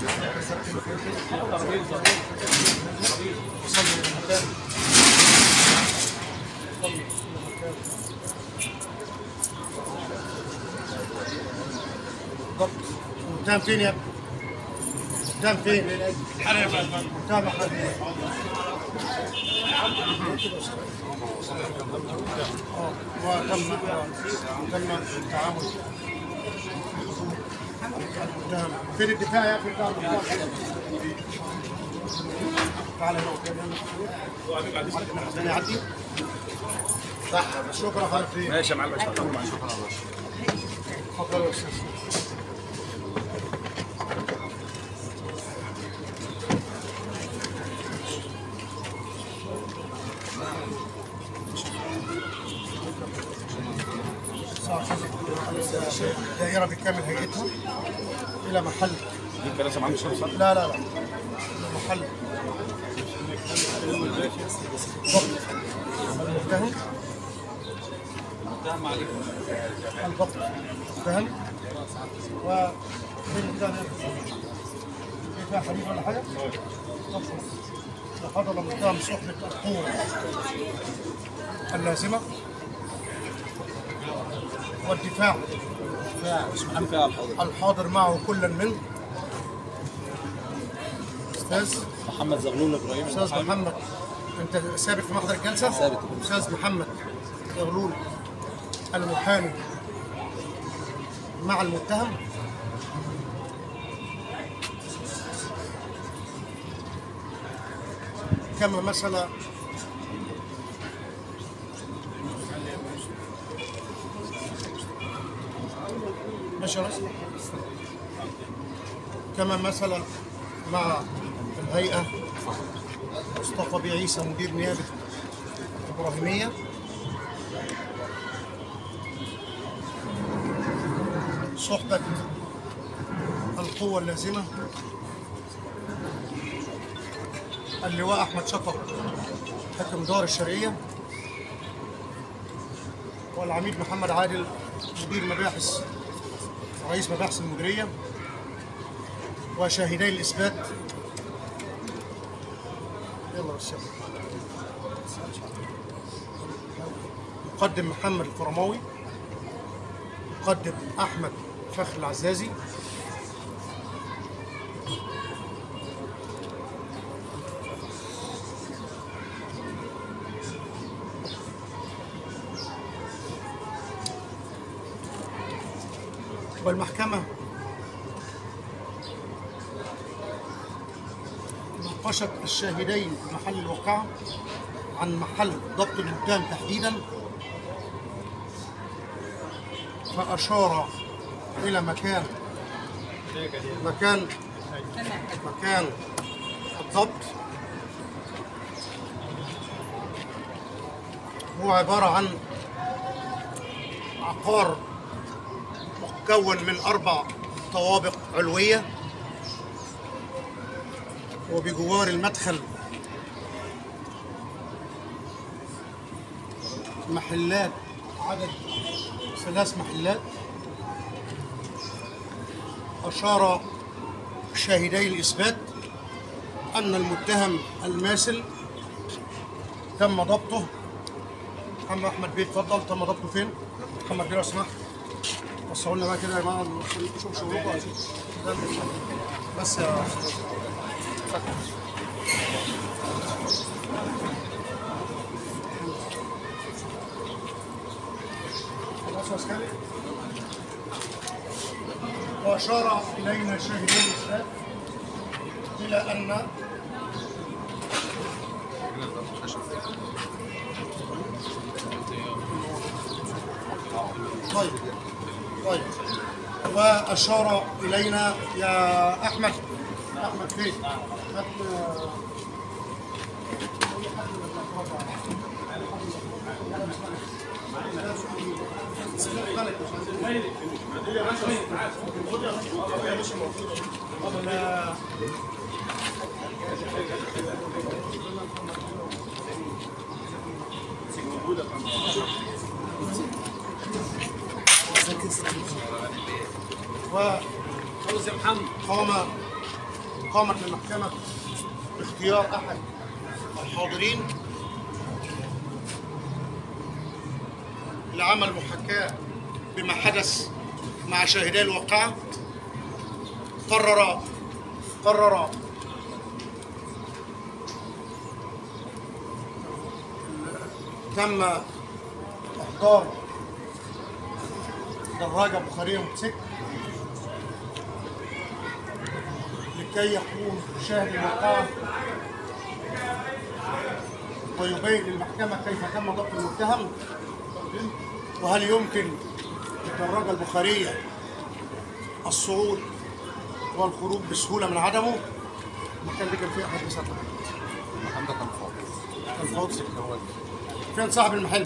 قدام فين يا ابني؟ قدام فين؟ قدام أحد. آه، وتم تم التعامل قدام فين الدفاع يا اخي قدام تعال هنا قدام عشان يعدي صح شكرا خالد ماشي يا معلم تفضل يا استاذ الدائرة بكامل هيئتها إلى محل دي كراسي معلم الشمس صح؟ لا لا لا إلى محل ضبط المتهم الضبط المتهم وفين الثاني في فيها حديث ولا حاجة؟ لحضر المتهم صحبة القوة اللازمة والدفاع اسمه فيها الحاضر الحاضر معه كلا من استاذ محمد زغلول ابراهيم استاذ محمد انت ثابت في محضر الجلسه؟ ثابت. استاذ محمد زغلول المحامي مع المتهم كما مثل ماشي يا ريس؟ كما مثل مع الهيئة مصطفى بي عيسى مدير نيابة إبراهيمية صحبة القوة اللازمة اللواء أحمد شطر حكم دار الشرعية والعميد محمد عادل مدير مباحث رئيس مباحث المديرية وشاهدي الإثبات يلا بس يلا. مقدم محمد الفرماوي مقدم أحمد فخر العزازي والمحكمة ناقشت الشاهدين في محل الواقعة عن محل ضبط المتهم تحديدا فأشار إلى مكان مكان مكان الضبط هو عبارة عن عقار مكون من أربع طوابق علوية وبجوار المدخل محلات عدد ثلاث محلات أشار شاهدي الإثبات أن المتهم الماثل تم ضبطه محمد أحمد بيه اتفضل تم ضبطه فين؟ محمد بيه لو سمحت وصلوا لنا بقى كده يا جماعة نشوف شغلكم بس يا خلاص يا أستاذ؟ وأشار إلينا شاهدي الإسلام إلى أن طيب طيب وأشار إلينا يا أحمد أحمد فين؟ هات خلص يا محمد وقام قامت المحكمة باختيار أحد الحاضرين لعمل محاكاة بما حدث مع شاهدي الواقعة قرر قرر تم إحضار دراجة بخارية موتوسيكل لكي يكون شاهد الواقعة ويبين للمحكمة كيف تم ضبط المتهم وهل يمكن للدراجة البخارية الصعود والخروج بسهولة من عدمه المكان ده كان فيه أحد بساطة المكان ده كان فاضي كان فاضي فين صاحب المحل؟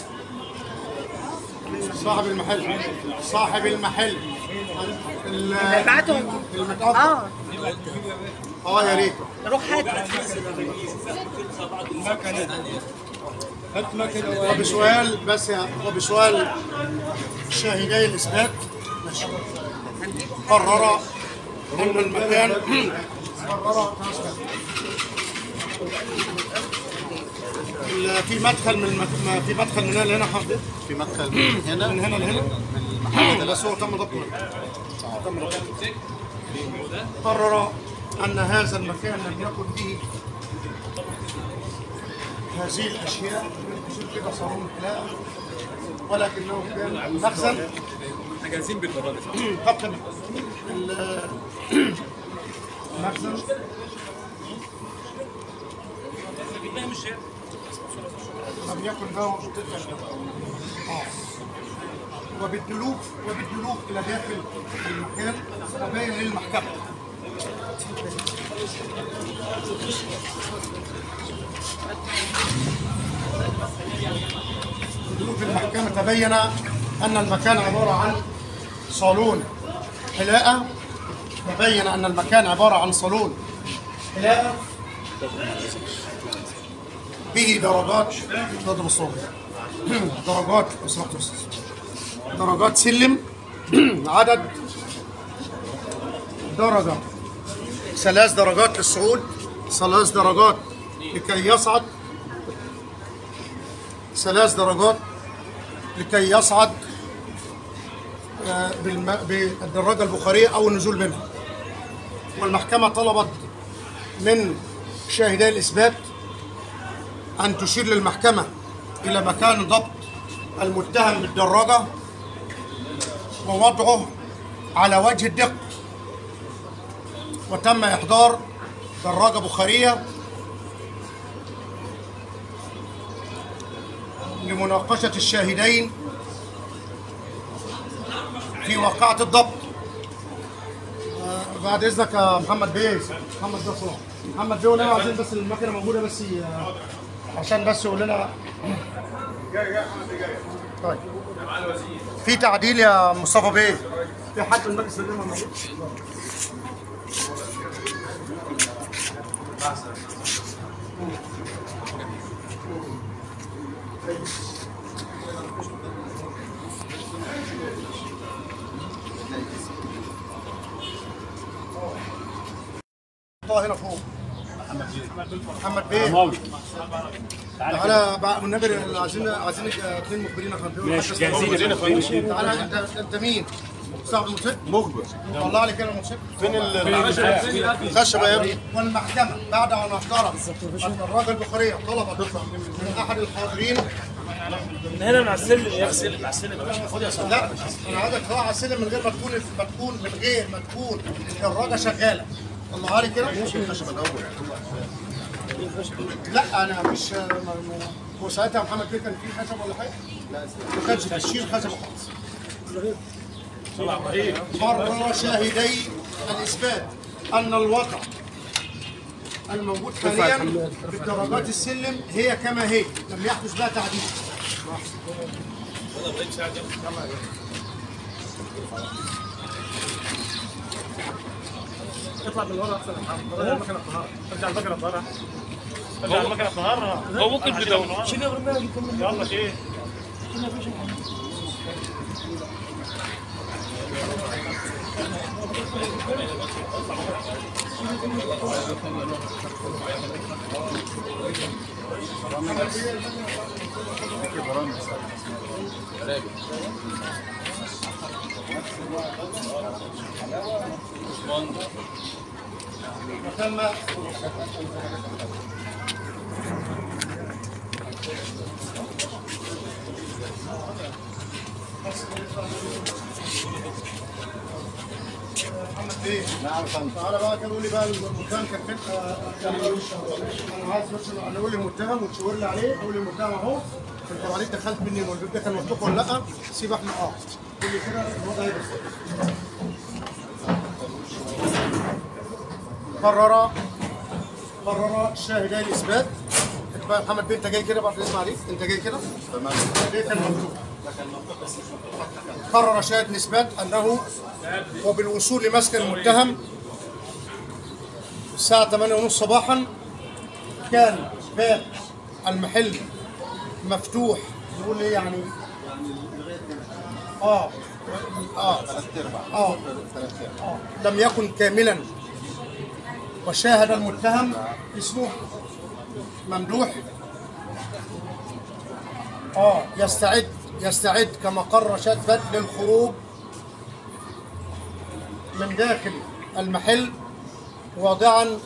صاحب المحل صاحب المحل ال- بعتهم المتأخر اه اه يا ريت روح هات وبسؤال بس يا وبسؤال شاهدي الإثبات ماشي. قرر أن المكان قرر ال- في مدخل من المك... ما- في مدخل من هنا لهنا حاضر في مدخل من هنا من هنا لهنا من المحل ده بس هو تم ضبطه تم ضبطه قرر أن هذا المكان لم يكن به هذه الأشياء يصير كده صالون حلاقة ولكنه كان مخزن احنا جاهزين بالدراجه طب تمام ال- مخزن لم يكن له اه وبالدلوك وبالدلوك الى داخل المكان تبين للمحكمه دلوك المحكمه تبين ان المكان عباره عن صالون حلاقه تبين ان المكان عباره عن صالون حلاقه به درجات اتفضل الصوت درجات لو سمحت يا أستاذ. درجات سلم عدد درجة ثلاث درجات للصعود ثلاث درجات لكي يصعد ثلاث درجات لكي يصعد آه، بالم- بالدراجة البخارية أو النزول منها والمحكمة طلبت من شاهدي الإثبات أن تشير للمحكمة إلى مكان ضبط المتهم بالدراجة ووضعه على وجه الدقة وتم إحضار دراجة بخارية لمناقشة الشاهدين في واقعة الضبط آه، بعد إذنك يا محمد بيه محمد بيه صلاح محمد بيه ولنا عايزين بس المكنة موجودة بس آه، عشان بس يقول لنا طيب في تعديل يا مصطفى بيه في حد من المجلس الامام موجود طه هنا فوق محمد بيه تعالى بقى والنبي عايزين عايزين اثنين مخبرين يا فندم ماشي جاهزين يا فندم تعالى انت انت مين؟ صاحب الموتوسيكل؟ مخبر طلع لي كده الموتوسيكل فين الخشبه يا ابني والمحكمه بعد ان اعترف ان الراجل البخاريه طلبت من احد الحاضرين هنا مع السلم يا السلم مع السلم خد يا صاحبي لا انا عايزك تطلع على السلم من غير ما تكون ما تكون من غير ما تكون الدراجه شغاله طلعها لي كده الخشبه الاول لا انا مش ما- ما- هو ساعتها محمد بيه كان في خشب ولا حاجه؟ لا ما كانش تشيل خشب خالص قرر شاهدي الاثبات ان الوضع الموجود حاليا في درجات السلم هي كما هي لم يحدث بها تعديل اطلع من ورا احسن ارجع المكنه النهار ارجع المكنه النهار ارجع المكنه النهار هو ممكن بدون شيل يلا شيل تم محمد بيه نعم فندم تعالى بقى كده قول لي بقى المتهم كان فين آه، كان انا عايز بس انا اقول للمتهم وتشاور لي عليه اقول للمتهم اهو انت عليك دخلت مني والبيب ده كان مفتوح ولا لا سيب احنا اه قول لي كده الوضع ايه بس قرر قرر شاهدي الاثبات انت بقى محمد بيه انت جاي كده بعد اسمع عليك انت جاي كده تمام ليه كان مفتوح قرر شاهد الاثبات انه وبالوصول لمسكن المتهم الساعة 8:30 صباحا كان باب المحل مفتوح نقول ايه يعني اه اه ثلاث ارباع اه ثلاث ارباع آه. لم يكن كاملا وشاهد المتهم اسمه ممدوح اه يستعد يستعد كما قرر شاهد بدء للخروج من داخل المحل واضعا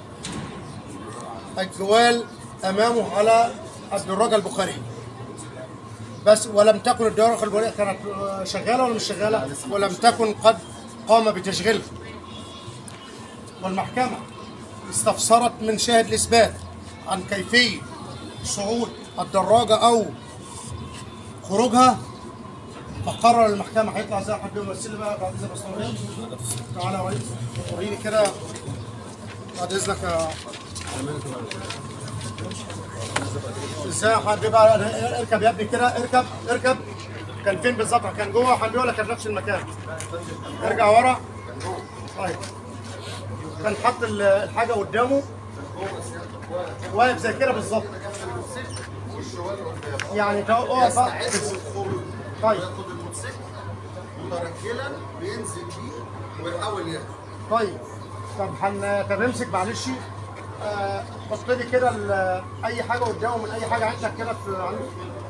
الجوال امامه على الدراجه البخاريه بس ولم تكن الدراجه البخاريه كانت آه، شغاله ولا مش شغاله ولم تكن قد قام بتشغيلها والمحكمه استفسرت من شاهد الاثبات عن كيفيه صعود الدراجه او خروجها فقرر المحكمة هيطلع زي حد يمثل بقى بعد إذنك يا أستاذ تعالى يا ريس وريني كده بعد إذنك يا ازاي حد بقى اركب يا ابني كده اركب اركب كان فين بالظبط كان جوه حد ولا كان في نفس المكان ارجع ورا طيب كان حط ال- الحاجة قدامه واقف زي كده بالظبط يعني ده اقف بقى طيب ياخد الموتوسيكل مترجلا بينزل بيه ويحاول يهرب طيب طب هن طب امسك معلش آه، حط لي كده ال- اي حاجه قدامه من اي حاجه عندك كده في عندك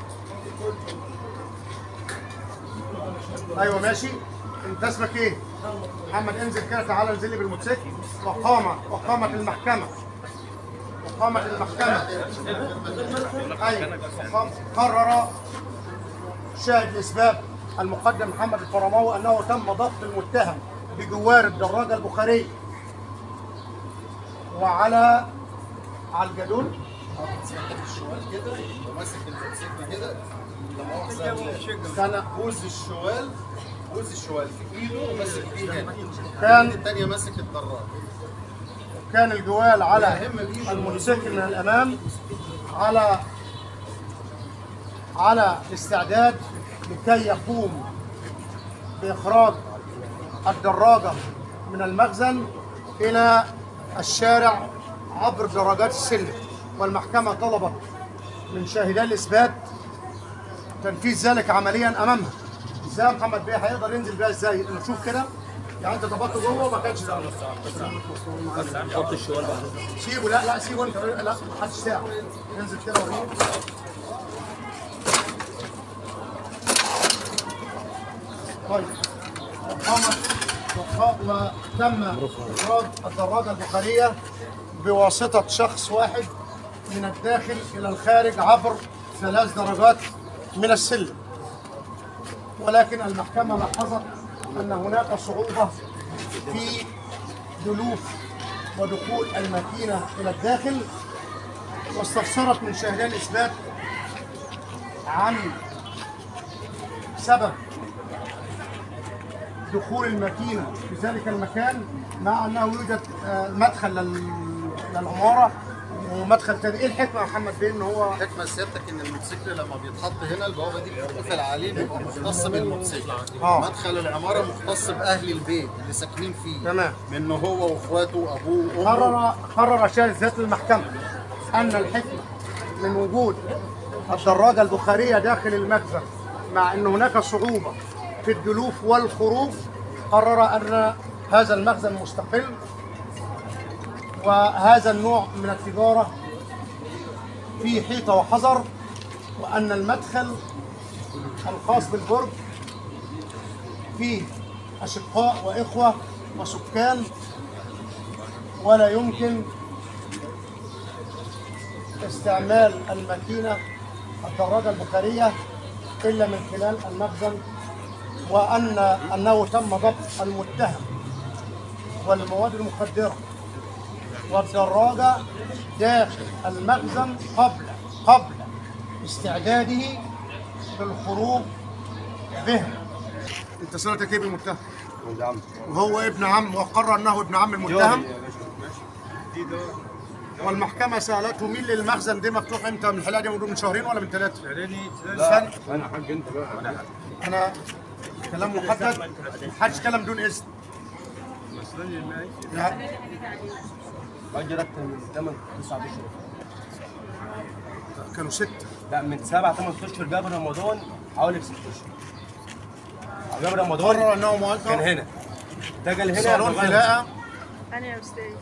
ايوه ماشي انت اسمك ايه؟ محمد انزل كده تعالى انزل لي بالموتوسيكل وقام وقامت المحكمه وقامت المحكمه ايوه وقام- قرر شاهد الاسباب المقدم محمد الفرماوي انه تم ضبط المتهم بجوار الدراجه البخاريه وعلى على الجدول الشوال كده وماسك الموتوسيكل كده لما هو كان بوز الشوال بوز الشوال في ايده وماسك فيه هنا كان الثانيه ماسك الدراجه كان الجوال على الموتوسيكل من الامام على على استعداد لكي يقوم باخراج الدراجه من المخزن الى الشارع عبر درجات السلم والمحكمه طلبت من شاهدي الاثبات تنفيذ ذلك عمليا امامها ازاي يا محمد بيه هيقدر ينزل بيها ازاي نشوف كده يعني انت ضبطته جوه ما كانش ده حط الشوال بعد سيبه لا لا سيبه انت لا ما حدش ساعه ننزل كده وريني طيب وقامت وق- وتم اخراج الدراجه البخاريه بواسطه شخص واحد من الداخل الى الخارج عبر ثلاث درجات من السلم ولكن المحكمه لاحظت ان هناك صعوبه في دلوف ودخول الماكينة إلى الداخل واستفسرت من شاهدي الإثبات عن سبب دخول الماكينة في ذلك المكان مع أنه يوجد آه، مدخل لل- للعمارة ومدخل تاني إيه الحكمة يا محمد بيه إن هو حكمة سيادتك ان الموتوسيكل لما بيتحط هنا البوابه دي بتتقفل عليه بيبقى مختص بالموتوسيكل آه. مدخل العماره مختص باهل البيت اللي ساكنين فيه تمام. منه هو واخواته وابوه وامه قرر قرر شاهد ذات المحكمة أن الحكمة من وجود الدراجة البخارية داخل المخزن مع أن هناك صعوبة في الدلوف والخروج قرر أن هذا المخزن مستقل وهذا النوع من التجارة فيه حيطة وحذر وأن المدخل الخاص بالبرج فيه أشقاء وإخوة وسكان ولا يمكن استعمال الماكينة الدراجة البخارية إلا من خلال المخزن وأن أنه تم ضبط المتهم والمواد المخدرة والدراجة داخل المخزن قبل قبل استعداده للخروج به انت سنتك ايه بالمتهم؟ وهو ابن عم وقرر انه ابن عم المتهم والمحكمة سألته مين للمخزن ده مفتوح امتى من الحلقة دي موجود من شهرين ولا من ثلاثة؟ لا انا حاج انت بقى أنا كلام محدد محدش كلام بدون إذن لا اجر اكتر من 8 9 اشهر كانوا ستة لا من 7 8 اشهر جاب رمضان حوالي 6 اشهر جاب رمضان قرر أنه كان مؤجر هنا ده جال هنا صالون فغير. حلاقة أنا يا أستاذ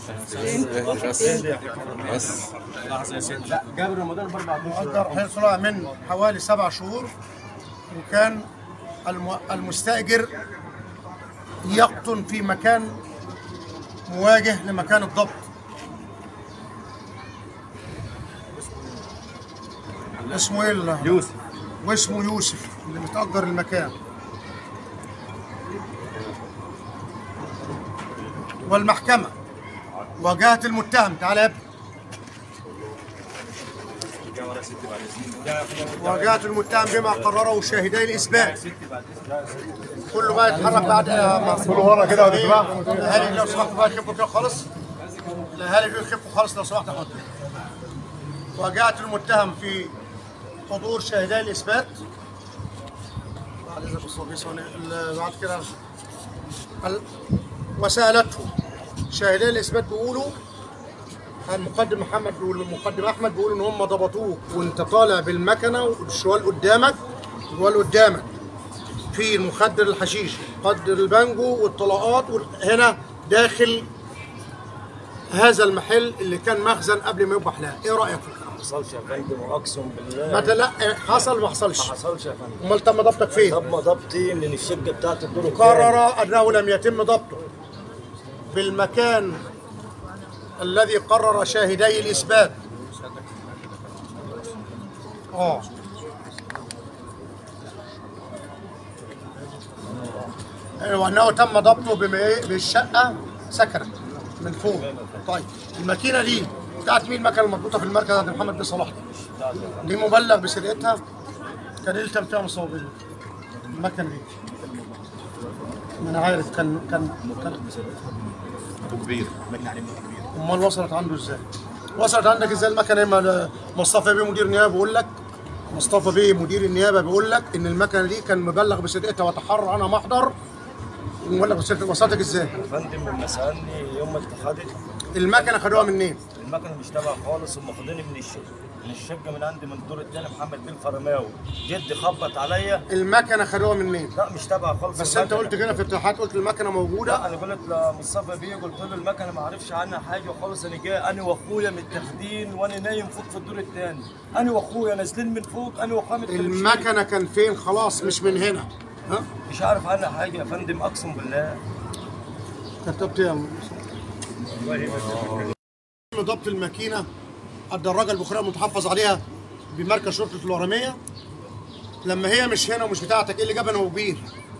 لا جاب رمضان ب 4 مؤجر اشهر حيث طلع من حوالي سبع شهور وكان الم- المستأجر يقطن في مكان مواجه لمكان الضبط اسمه ايه ال- يوسف واسمه يوسف اللي متأجر المكان والمحكمة واجهت المتهم تعالى يا ابني واجهت المتهم بما قرره شاهدي الإثبات كله بقى يتحرك بعد كله ورا كده يا جماعة الأهالي لو سمحتوا بقى يخفوا كده خالص الأهالي دول يخفوا خالص لو سمحت يا حضرتك واجهت المتهم في حضور شاهدي الإثبات بعد إذنك بس هو بيسوي ال- بعد كده ال- وسألته شاهدي الإثبات بيقولوا المقدم محمد بيقول المقدم أحمد بيقول إن هم ضبطوك وأنت طالع بالمكنة والشوال قدامك الشوال قدامك في المخدر الحشيش مخدر البانجو والطلقات وال- هنا داخل هذا المحل اللي كان مخزن قبل ما يبقى حلاق ايه رايك في الكلام ما حصلش يا فندم واقسم بالله ما لا حصل ما حصلش ما حصلش يا فندم امال تم ضبطك فين طب ما ضبطي من الشقه بتاعت الدور الثاني قرر انه لم يتم ضبطه بالمكان الذي قرر شاهدي الاثبات اه وانه تم ضبطه بما إيه؟ بالشقه سكنه من فوق طيب الماكينه دي بتاعت مين المكنه المربوطه في المركز عند محمد بن صلاح دي دي مبلغ بسرقتها كان ايه اللي تم فيها مصوبين المكنه دي ما انا عارف كان كان كان ابو كبير مجني عليه كبير امال وصلت عنده ازاي؟ وصلت عندك ازاي المكنه ما مصطفى بيه مدير النيابه بيقول لك مصطفى بيه مدير النيابه بيقول لك ان المكنه دي كان مبلغ بسرقتها وتحرر عنها محضر ومبلغ بسرقتها وصلتك ازاي؟ يا فندم لما سالني يوم ما اتخذت المكنه خدوها منين؟ المكنه مش تبع خالص هم خدوني من الشقه من الشقه من عندي من الدور الثاني محمد بن فرماوي جدي خبط عليا المكنه خدوها منين؟ لا مش تبع خالص بس انت المكنة. قلت كده في التحقيقات قلت المكنه موجوده لا انا قلت لمصطفى بيه قلت له المكنه ما اعرفش عنها حاجه خالص انا جاي انا واخويا متاخدين وانا نايم فوق في الدور الثاني انا واخويا نازلين من فوق انا واخويا متكلمش المكنه كان فين خلاص مش من هنا ها؟ مش عارف عنها حاجه يا فندم اقسم بالله كتبت يا ضبط الماكينه الدراجه البخاريه المتحفظ عليها بمركز شرطه الورميه لما هي مش هنا ومش بتاعتك ايه اللي جابها نوبير؟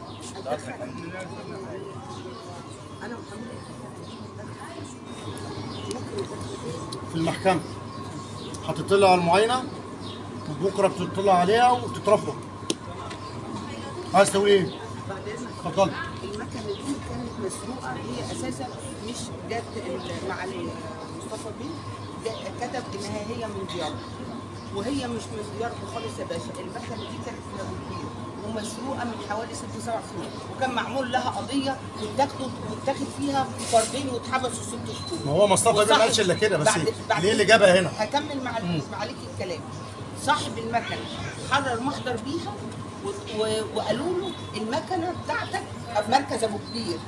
في المحكمه هتطلع على المعاينه وبكره بتطلع عليها وتترفض عايز تقول ايه؟ اتفضل المكنه دي كانت مسروقه هي اساسا مش جت ال- مع ال- مصطفى بيه ده كتب انها هي من ديار وهي مش من ديار خالص يا باشا المكنه دي كانت من ابو كبير ومسروقه من حوالي ست سبع سنين وكان معمول لها قضيه واتاخدوا واتاخد فيها فردين واتحبسوا ست شهور ما هو مصطفى بيه ما وصاحب- قالش الا كده بس بعد- بعد- ليه اللي جابها هنا؟ هكمل مع معاليك الكلام صاحب المكنه حرر محضر بيها و- و- وقالوا له المكنه بتاعتك في مركز ابو كبير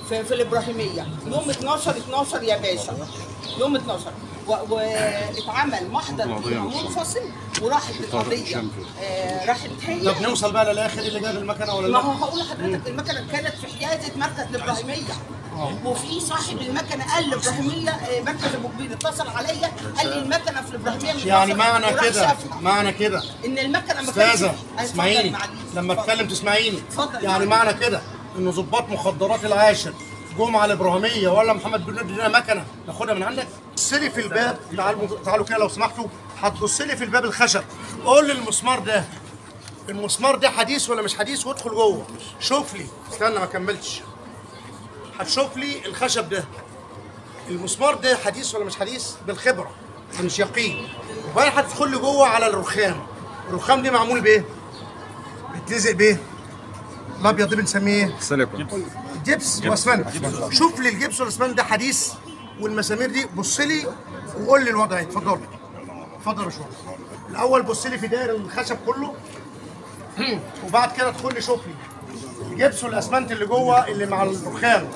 في, في الابراهيميه يوم 12 12 يا باشا يوم 12 و- واتعمل محضر منفصل وراحت القضيه آه راحت هي طب نوصل بقى للاخر اللي جاب المكنه ولا ما لا؟ هو هقول لحضرتك المكنه كانت في حيازه مركز الابراهيميه وفي صاحب المكنه قال الابراهيميه آه، مركز ابو كبير اتصل عليا قال لي المكنه في الابراهيميه مش يعني واصلة. معنى وراح كده شافها. معنى كده ان المكنه ما كانتش استاذه اتفضل اسمعيني معلش. لما اتفضل. اتكلم تسمعيني اتفضل يعني معلش. معنى كده ان ضباط مخدرات العاشر جم على الابراهيميه ولا محمد بن نادي لنا مكنه ناخدها من عندك بص لي في الباب تعالوا تعالوا كده لو سمحتوا هتبص لي في الباب الخشب قول لي المسمار ده المسمار ده حديث ولا مش حديث وادخل جوه شوف لي استنى ما كملتش هتشوف لي الخشب ده المسمار ده حديث ولا مش حديث بالخبره مش يقين وبعدين هتدخل لي جوه على الرخام الرخام دي معمول بايه؟ بيتلزق بايه؟ الابيض ده بنسميه ايه؟ سيليكون جبس واسمنت شوف لي الجبس والاسمنت ده حديث والمسامير دي بص لي وقول لي الوضع ايه اتفضل اتفضل يا باشمهندس الاول بص لي في داير الخشب كله وبعد كده ادخل لي شوف لي الجبس والاسمنت اللي جوه اللي مع الرخام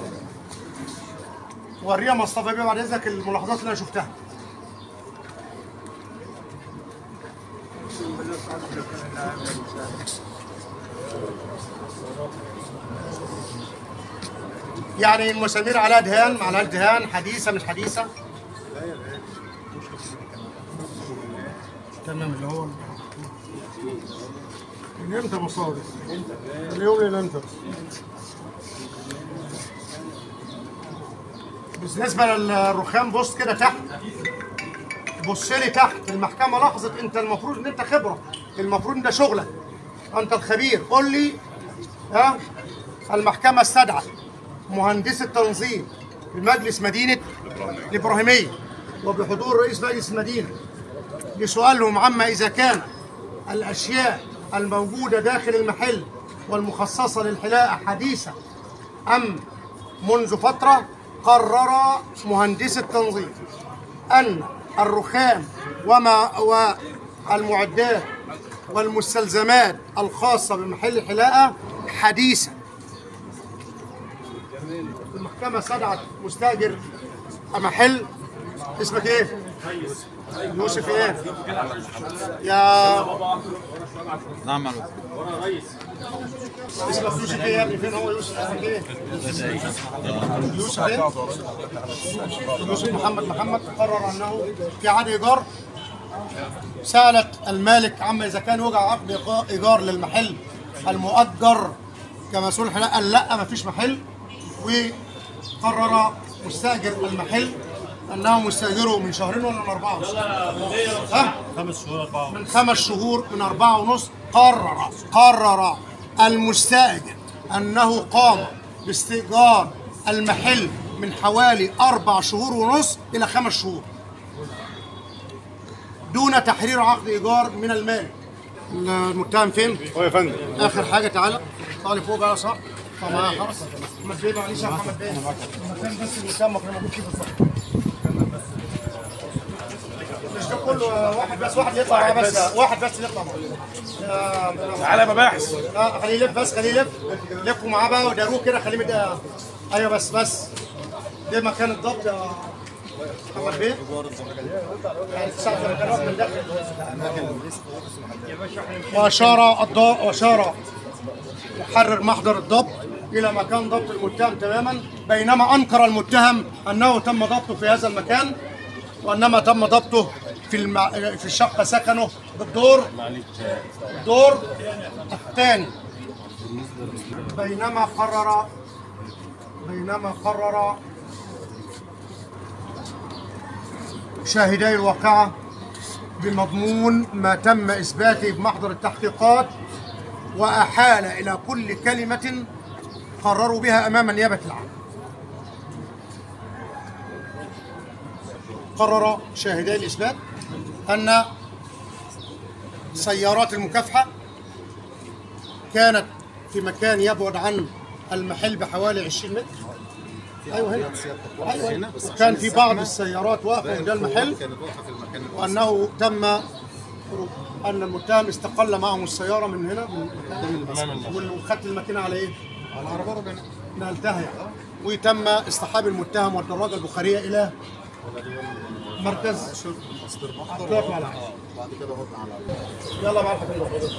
وريها مصطفى بيه بعد اذنك الملاحظات اللي انا شفتها يعني المسامير عليها دهان ما عليها دهان حديثه مش حديثه تمام اللي هو من امتى مصادر؟ اليوم اللي امتى؟ بالنسبه للرخام بص كده تحت بص لي تحت المحكمه لاحظت انت المفروض ان انت خبره المفروض ان ده شغلك انت الخبير قول لي ها المحكمه استدعت مهندس التنظيم بمجلس مدينه الابراهيميه وبحضور رئيس مجلس المدينه لسؤالهم عما اذا كان الاشياء الموجوده داخل المحل والمخصصه للحلاقه حديثه ام منذ فتره قرر مهندس التنظيم ان الرخام وما والمعدات والمستلزمات الخاصه بمحل الحلاقه حديثه المحكمة استدعت مستأجر محل اسمك ايه؟ يوسف ايه؟ يا نعم اسمك يوسف ايه يا ابني فين هو يوسف اسمك ايه؟ يوسف ايه؟ يوسف محمد محمد قرر انه في عقد ايجار سألت المالك عما اذا كان وجع عقد إيقا- ايجار للمحل المؤجر كمسؤول حلاقه قال لا ما فيش محل وقرر مستاجر المحل انه مستاجره من شهرين ولا من اربعه ونص؟ ها؟ خمس شهور أربعة من خمس شهور من أربعة ونص قرر قرر المستأجر أنه قام باستئجار المحل من حوالي أربع شهور ونص إلى خمس شهور دون تحرير عقد إيجار من المالك المتهم فين؟ هو يا فندم آخر حاجة تعالى تعالى فوق بقى صح؟ طب معايا خلاص محمد بيه معلش يا محمد بيه المكان بس المتهم كان موجود فيه بالظبط مش ده كله واحد بس واحد يطلع معاه بس واحد بس يطلع معاه على مباحث اه خليه يلف بس خليه يلف لفوا معاه بقى وداروه كده خليه مد ايوه بس بس ده مكان الضبط يا محمد بيه يعني ساعة لما كان واقف من داخل واشار الضوء واشار محرر محضر الضبط الى مكان ضبط المتهم تماما بينما انكر المتهم انه تم ضبطه في هذا المكان وانما تم ضبطه في الم... في الشقه سكنه بالدور الدور الثاني بينما قرر بينما قرر شاهدي الواقعه بمضمون ما تم اثباته بمحضر التحقيقات واحال الى كل كلمه قرروا بها امام النيابه العامه قرر شاهدي الإثبات أن سيارات المكافحة كانت في مكان يبعد عن المحل بحوالي 20 متر ايوه هنا ايوه هنا كان في بعض السيارات واقفه قدام المحل كانت واقفه في المكان وانه تم ان المتهم استقل معهم السياره من هنا من وخدت الماكينه على ايه؟ على عربه ربنا نقلتها يعني وتم اصطحاب المتهم والدراجه البخاريه الى مركز هتلاقوا على حاجة. بعد كده هد على يلا بقى الحبيب